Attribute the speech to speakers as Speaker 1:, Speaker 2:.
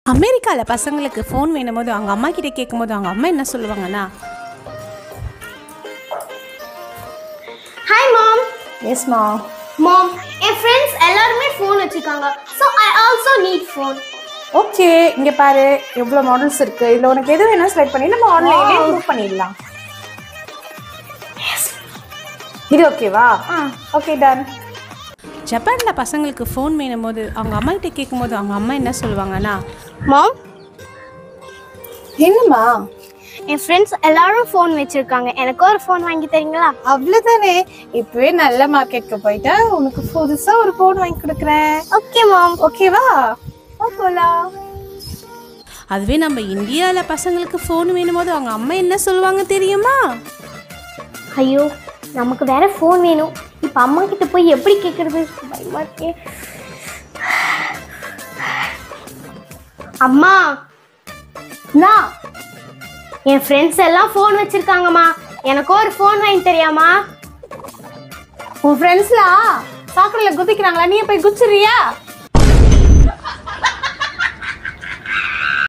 Speaker 1: அமெரிக்காவில் பசங்களுக்கு ஃபோன் வேணும் போது அவங்க அம்மா கிட்ட கேட்கும்போது அவங்க அம்மா என்ன சொல்லுவாங்கன்னா
Speaker 2: ஹாய் மாம்
Speaker 1: எஸ்மா
Speaker 2: மாம் என் ஃப்ரெண்ட்ஸ் எல்லாருமே ஃபோன் வச்சுருக்காங்க so I also need phone
Speaker 1: okay இங்கே பாரு எவ்வளோ மாடல்ஸ் இருக்கு இதில் உனக்கு எது வேணும் செலக்ட் பண்ணி நம்ம ஆன்லைன்லேயே புக் பண்ணிடலாம் இது ஓகேவா ஓகே டன் ஜப்பானில் பசங்களுக்கு ஃபோன் வேணும் போது அவங்க அம்மா கிட்ட கேட்கும்போது அவங்க அம்மா என்ன சொல்லுவாங்கன்னா
Speaker 2: மாம்
Speaker 1: என்னம்மா
Speaker 2: என் ஃப்ரெண்ட்ஸ் எல்லாரும் ஃபோன் வச்சுருக்காங்க எனக்கு ஒரு ஃபோன் வாங்கி தரீங்களா
Speaker 1: அவ்வளோதானே இப்போவே நல்ல மார்க்கெட்க்கு போயிட்டா உனக்கு புதுசாக ஒரு ஃபோன் வாங்கி கொடுக்குறேன்
Speaker 2: ஓகே மாம்
Speaker 1: ஓகேவா போகலாம் அதுவே நம்ம இந்தியாவில் பசங்களுக்கு ஃபோன் வேணும் போது அவங்க அம்மா என்ன சொல்லுவாங்க தெரியுமா
Speaker 2: ஐயோ நமக்கு வேற ஃபோன் வேணும் இப்போ அம்மா கிட்ட போய் எப்படி கேட்கறது பயமா இருக்கே அம்மா
Speaker 1: நான்
Speaker 2: என் ஃப்ரெண்ட்ஸ் எல்லாம் ஃபோன் வச்சிருக்காங்கம்மா எனக்கு ஒரு ஃபோன் வாங்கி தெரியாமா
Speaker 1: உன் ஃப்ரெண்ட்ஸ்லாம் சாக்கடையில் குதிக்கிறாங்களா நீ போய் குச்சிறியா